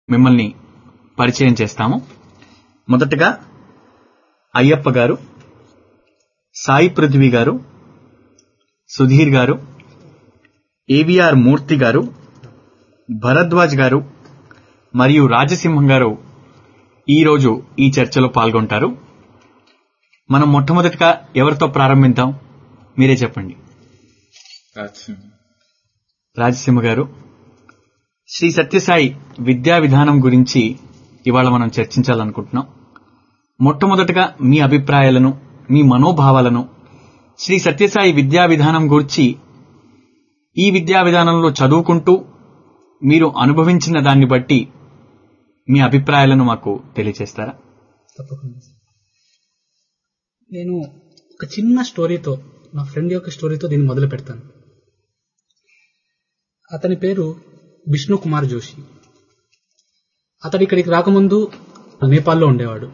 మిమ్మల్ని పరిచయం చేస్తాము మొదటగా అయ్యప్ప గారు సాయి పృథ్వీ గారు సుధీర్ గారు ఏవిఆర్ మూర్తి గారు భరద్వాజ్ గారు మరియు రాజసింహం గారు ఈరోజు ఈ చర్చలో పాల్గొంటారు మనం మొట్టమొదటిగా ఎవరితో ప్రారంభిద్దాం మీరే చెప్పండి రాజసింహ గారు శ్రీ సత్యసాయి విద్యా విధానం గురించి ఇవాళ మనం చర్చించాలనుకుంటున్నాం మొట్టమొదటగా మీ అభిప్రాయాలను మీ మనోభావాలను శ్రీ సత్యసాయి విద్యా విధానం గురించి ఈ విద్యా విధానంలో చదువుకుంటూ మీరు అనుభవించిన దాన్ని బట్టి మీ అభిప్రాయాలను మాకు తెలియజేస్తారా తప్పకుండా నేను ఒక చిన్న స్టోరీతో నా ఫ్రెండ్ యొక్క స్టోరీతో దీన్ని మొదలు పెడతాను అతని పేరు విష్ణు కుమార్ జోషి అతడు ఇక్కడికి రాకముందు నేపాల్లో ఉండేవాడు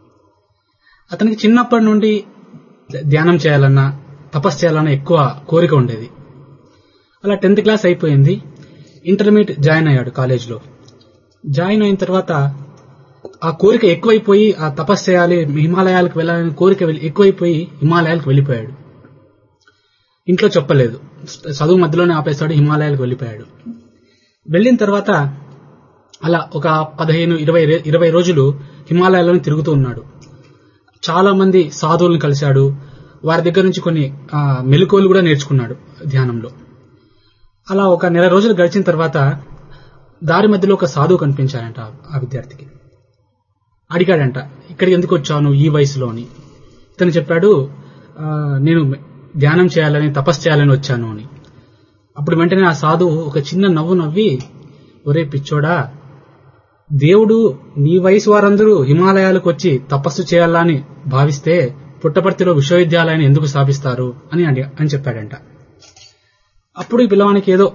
అతనికి చిన్నప్పటి నుండి ధ్యానం చేయాలన్నా తపస్సు చేయాలన్నా ఎక్కువ కోరిక ఉండేది అలా టెన్త్ క్లాస్ అయిపోయింది ఇంటర్మీడియట్ జాయిన్ అయ్యాడు కాలేజ్లో జాయిన్ అయిన తర్వాత ఆ కోరిక ఎక్కువైపోయి ఆ తపస్సు చేయాలి హిమాలయాలకు వెళ్ళాలని కోరిక వెల్- ఎక్కువైపోయి హిమాలయాలకు వెళ్ళిపోయాడు ఇంట్లో చెప్పలేదు చదువు మధ్యలోనే ఆపేస్తాడు హిమాలయాలకు వెళ్ళిపోయాడు వెళ్ళిన తర్వాత అలా ఒక పదిహేను ఇరవై రే- ఇరవై రోజులు హిమాలయాలను తిరుగుతూ ఉన్నాడు చాలా మంది సాధువులను కలిశాడు వారి దగ్గర నుంచి కొన్ని ఆ, మెలకువలు కూడా నేర్చుకున్నాడు ధ్యానంలో అలా ఒక నెల రోజులు గడిచిన తర్వాత దారి మధ్యలో ఒక సాధువు కనిపించాడంట ఆ- ఆ విద్యార్థికి అడిగాడంట ఇక్కడికి ఎందుకు వచ్చాను ఈ వయసులో అని ఇతను చెప్పాడు "ఆ, నేను ధ్యానం చేయాలని తపస్సు చేయాలని వచ్చాను అని అప్పుడు వెంటనే ఆ సాధువు ఒక చిన్న నవ్వు నవ్వి ఒరే పిచ్చోడా దేవుడు నీ వయసు వారందరూ హిమాలయాలకు వచ్చి తపస్సు చేయాలని భావిస్తే పుట్టపర్తిలో విశ్వవిద్యాలయాన్ని ఎందుకు స్థాపిస్తారు అని అడి- అని చెప్పాడంట అప్పుడు ఈ పిల్లవానికి ఏదో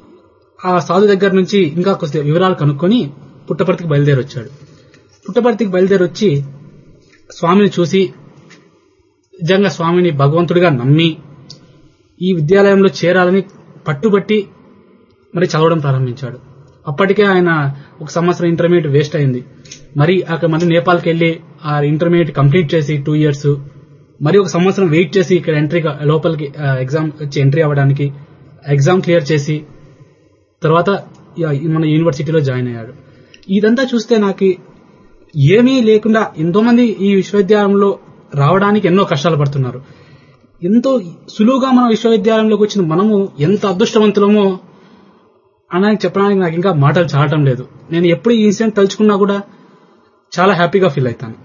ఆ సాధు దగ్గర నుంచి ఇంకా కొద్ది వివరాలు కనుక్కొని పుట్టపర్తికి బయలుదేరి వచ్చాడు పుట్టపర్తికి బయలుదేరి వచ్చి స్వామిని చూసి నిజంగా స్వామిని భగవంతుడిగా నమ్మి ఈ విద్యాలయంలో చేరాలని పట్టుబట్టి మరి చదవడం ప్రారంభించాడు అప్పటికే ఆయన ఒక సంవత్సరం ఇంటర్మీడియట్ వేస్ట్ అయింది మరి అక్కడ మళ్ళీ నేపాల్కి వెళ్ళి ఆ ఇంటర్మీడియట్ కంప్లీట్ చేసి టూ ఇయర్స్ మరి ఒక సంవత్సరం వెయిట్ చేసి ఇక్కడ ఎంట్రీ లోపలికి ఎగ్జామ్ వచ్చి ఎంట్రీ అవ్వడానికి ఎగ్జామ్ క్లియర్ చేసి తర్వాత ఇక మన యూనివర్సిటీలో జాయిన్ అయ్యాడు ఇదంతా చూస్తే నాకు ఏమీ లేకుండా ఎంతో మంది ఈ విశ్వవిద్యాలయంలో రావడానికి ఎన్నో కష్టాలు పడుతున్నారు ఎంతో సులువుగా మన విశ్వవిద్యాలయంలోకి వచ్చిన మనము ఎంత అదృష్టవంతులమో అని చెప్పడానికి నాకు ఇంకా మాటలు చాలటం లేదు నేను ఎప్పుడు ఈ ఇన్సిడెంట్ తలుచుకున్నా కూడా చాలా హ్యాపీగా ఫీల్ అవుతాను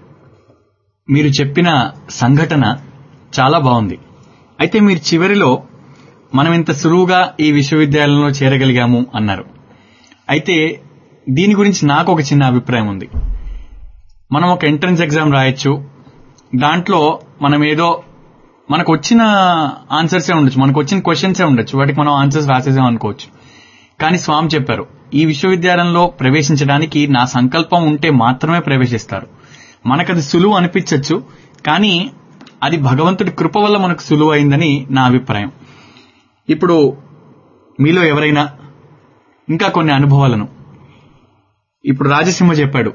మీరు చెప్పిన సంఘటన చాలా బాగుంది అయితే మీరు చివరిలో మనం ఇంత సులువుగా ఈ విశ్వవిద్యాలయంలో చేరగలిగాము అన్నారు అయితే దీని గురించి నాకు ఒక చిన్న అభిప్రాయం ఉంది మనం ఒక ఎంట్రన్స్ ఎగ్జామ్ రాయొచ్చు దాంట్లో మనం ఏదో మనకు వచ్చిన ఆన్సర్సే ఉండొచ్చు మనకు వచ్చిన క్వశ్చన్సే ఉండొచ్చు వాటికి మనం ఆన్సర్స్ రాసేసాం అనుకోవచ్చు కానీ స్వామి చెప్పారు ఈ విశ్వవిద్యాలయంలో ప్రవేశించడానికి నా సంకల్పం ఉంటే మాత్రమే ప్రవేశిస్తారు మనకది సులువు అనిపించవచ్చు కానీ అది భగవంతుడి కృప వల్ల మనకు సులువు అయిందని నా అభిప్రాయం ఇప్పుడు మీలో ఎవరైనా ఇంకా కొన్ని అనుభవాలను ఇప్పుడు రాజసింహ చెప్పాడు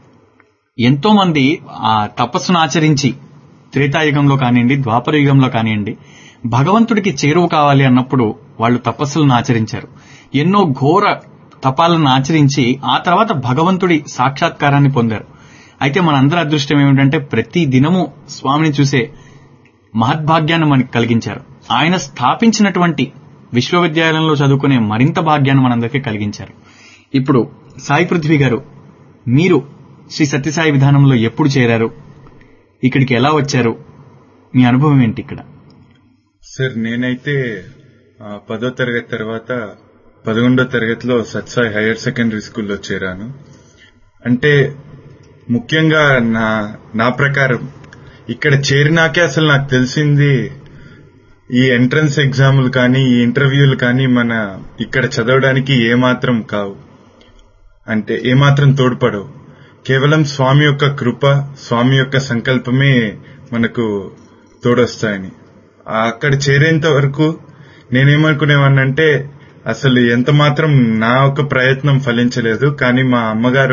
ఎంతో మంది ఆ తపస్సును ఆచరించి త్రేతాయుగంలో కానివ్వండి ద్వాపర యుగంలో కానివ్వండి భగవంతుడికి చేరువ కావాలి అన్నప్పుడు వాళ్ళు తపస్సులను ఆచరించారు ఎన్నో ఘోర తపాలను ఆచరించి ఆ తర్వాత భగవంతుడి సాక్షాత్కారాన్ని పొందారు అయితే మనందరి అదృష్టం ఏమిటంటే ప్రతి దినము స్వామిని చూసే మహద్భాగ్యాన్ని మనకి కలిగించారు ఆయన స్థాపించినటువంటి విశ్వవిద్యాలయంలో చదువుకునే మరింత భాగ్యాన్ని మనందరికీ కలిగించారు ఇప్పుడు సాయి పృథ్వీ గారు మీరు శ్రీ సత్యసాయి విధానంలో ఎప్పుడు చేరారు ఇక్కడికి ఎలా వచ్చారు మీ అనుభవం ఏంటి ఇక్కడ సార్ నేనైతే ఆ, పదో తరగతి తర్వాత పదకొండో తరగతిలో సత్సాయి హైయర్ సెకండరీ స్కూల్లో చేరాను అంటే ముఖ్యంగా నా నా ప్రకారం ఇక్కడ చేరినాకే అసలు నాకు తెలిసింది ఈ ఎంట్రన్స్ ఎగ్జాములు కానీ ఈ ఇంటర్వ్యూలు కానీ మన ఇక్కడ చదవడానికి ఏమాత్రం కావు అంటే ఏమాత్రం తోడ్పడవు కేవలం స్వామి యొక్క కృప స్వామి యొక్క సంకల్పమే మనకు తోడొస్తాయని ఆ అక్కడ చేరేంత వరకు నేనేమనుకునేవాడినంటే అసలు ఎంత మాత్రం నా ఒక ప్రయత్నం ఫలించలేదు కానీ మా అమ్మగారు